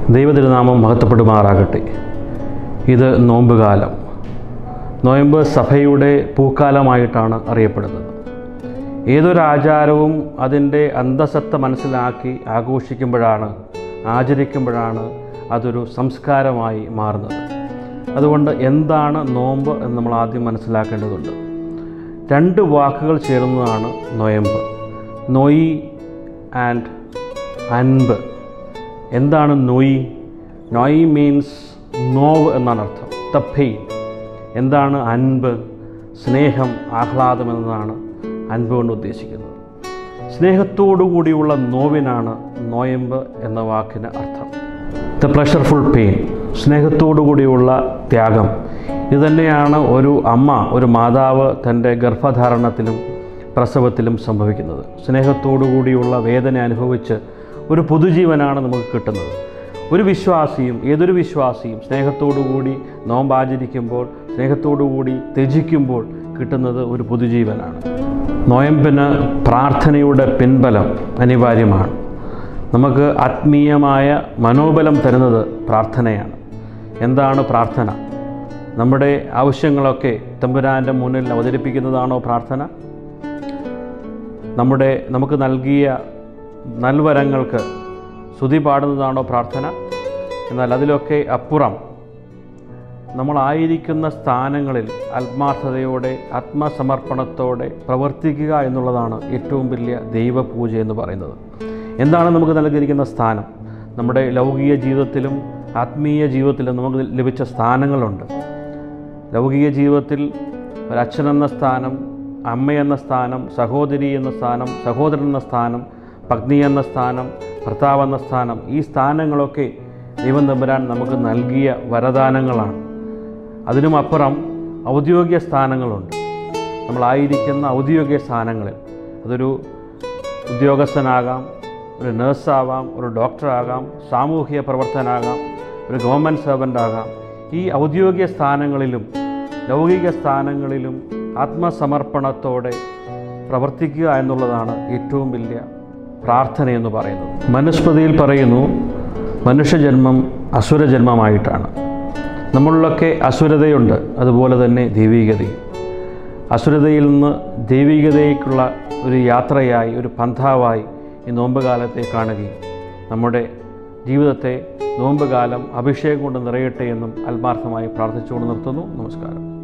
ദൈവതിരുനാമം മഹത്വപ്പെടുമാറാകട്ടെ ഇത് നോമ്പുകാലം നോയമ്പ് സഭയുടെ പൂക്കാലമായിട്ടാണ് അറിയപ്പെടുന്നത് ഏതൊരു ആചാരവും അതിൻ്റെ അന്തസത്ത മനസ്സിലാക്കി ആഘോഷിക്കുമ്പോഴാണ് ആചരിക്കുമ്പോഴാണ് അതൊരു സംസ്കാരമായി മാറുന്നത് അതുകൊണ്ട് എന്താണ് നോമ്പ് എന്ന് നമ്മൾ ആദ്യം മനസ്സിലാക്കേണ്ടതുണ്ട് രണ്ട് വാക്കുകൾ ചേരുന്നതാണ് നൊയമ്പ് നൊയ് ആൻഡ് അൻപ് എന്താണ് നൊയ് നൊയ് മീൻസ് നോവ് എന്നാണ് അർത്ഥം ദ പെയിൻ എന്താണ് അൻപ് സ്നേഹം ആഹ്ലാദം എന്നതാണ് അൻപ് കൊണ്ട് ഉദ്ദേശിക്കുന്നത് സ്നേഹത്തോടു കൂടിയുള്ള നോവിനാണ് നോയമ്പ് എന്ന വാക്കിന് അർത്ഥം ദ പ്ലഷർഫുൾ പെയിൻ സ്നേഹത്തോടു കൂടിയുള്ള ത്യാഗം ഇതുതന്നെയാണ് ഒരു അമ്മ ഒരു മാതാവ് തൻ്റെ ഗർഭധാരണത്തിലും പ്രസവത്തിലും സംഭവിക്കുന്നത് സ്നേഹത്തോടു കൂടിയുള്ള വേദന അനുഭവിച്ച് ഒരു പുതുജീവനാണ് നമുക്ക് കിട്ടുന്നത് ഒരു വിശ്വാസിയും ഏതൊരു വിശ്വാസിയും സ്നേഹത്തോടു കൂടി നോമ്പാചരിക്കുമ്പോൾ സ്നേഹത്തോടു കൂടി ത്യജിക്കുമ്പോൾ കിട്ടുന്നത് ഒരു പുതുജീവനാണ് നോയമ്പിന് പ്രാർത്ഥനയുടെ പിൻബലം അനിവാര്യമാണ് നമുക്ക് ആത്മീയമായ മനോബലം തരുന്നത് പ്രാർത്ഥനയാണ് എന്താണ് പ്രാർത്ഥന നമ്മുടെ ആവശ്യങ്ങളൊക്കെ തമ്പുരാൻ്റെ മുന്നിൽ അവതരിപ്പിക്കുന്നതാണോ പ്രാർത്ഥന നമ്മുടെ നമുക്ക് നൽകിയ നൽവരങ്ങൾക്ക് സ്തുതി പാടുന്നതാണോ പ്രാർത്ഥന എന്നാൽ അതിലൊക്കെ അപ്പുറം നമ്മളായിരിക്കുന്ന സ്ഥാനങ്ങളിൽ ആത്മാർത്ഥതയോടെ ആത്മസമർപ്പണത്തോടെ പ്രവർത്തിക്കുക എന്നുള്ളതാണ് ഏറ്റവും വലിയ ദൈവപൂജ എന്ന് പറയുന്നത് എന്താണ് നമുക്ക് നൽകിയിരിക്കുന്ന സ്ഥാനം നമ്മുടെ ലൗകിക ജീവിതത്തിലും ആത്മീയ ജീവിതത്തിലും നമുക്ക് ലഭിച്ച സ്ഥാനങ്ങളുണ്ട് ലൗകിക ജീവിതത്തിൽ ഒരച്ഛനെന്ന സ്ഥാനം അമ്മയെന്ന സ്ഥാനം സഹോദരി എന്ന സ്ഥാനം സഹോദരൻ എന്ന സ്ഥാനം പത്നി എന്ന സ്ഥാനം ഭർത്താവ് എന്ന സ്ഥാനം ഈ സ്ഥാനങ്ങളൊക്കെ ദൈവം തമ്പുരാൻ നമുക്ക് നൽകിയ വരദാനങ്ങളാണ് അതിനുമപ്പുറം ഔദ്യോഗിക സ്ഥാനങ്ങളുണ്ട് നമ്മളായിരിക്കുന്ന ഔദ്യോഗിക സ്ഥാനങ്ങളിൽ അതൊരു ഉദ്യോഗസ്ഥനാകാം ഒരു നേഴ്സാവാം ഒരു ഡോക്ടറാകാം സാമൂഹിക പ്രവർത്തനാകാം ഒരു ഗവൺമെൻറ് സർവൻ്റ് ആകാം ഈ ഔദ്യോഗിക സ്ഥാനങ്ങളിലും ലൗകിക സ്ഥാനങ്ങളിലും ആത്മസമർപ്പണത്തോടെ പ്രവർത്തിക്കുക എന്നുള്ളതാണ് ഏറ്റവും വലിയ പ്രാർത്ഥന എന്ന് പറയുന്നത് മനുസ്മൃതിയിൽ പറയുന്നു മനുഷ്യജന്മം അസുരജന്മമായിട്ടാണ് നമ്മളിലൊക്കെ അസുരതയുണ്ട് അതുപോലെ തന്നെ ദൈവികതയും അസുരതയിൽ നിന്ന് ദൈവികതയ്ക്കുള്ള ഒരു യാത്രയായി ഒരു പന്ഥാവായി ഈ നോമ്പുകാലത്തെ കാണുകയും നമ്മുടെ ജീവിതത്തെ നോമ്പുകാലം അഭിഷേകം കൊണ്ട് നിറയട്ടെ എന്നും ആത്മാർത്ഥമായി പ്രാർത്ഥിച്ചുകൊണ്ട് നിർത്തുന്നു നമസ്കാരം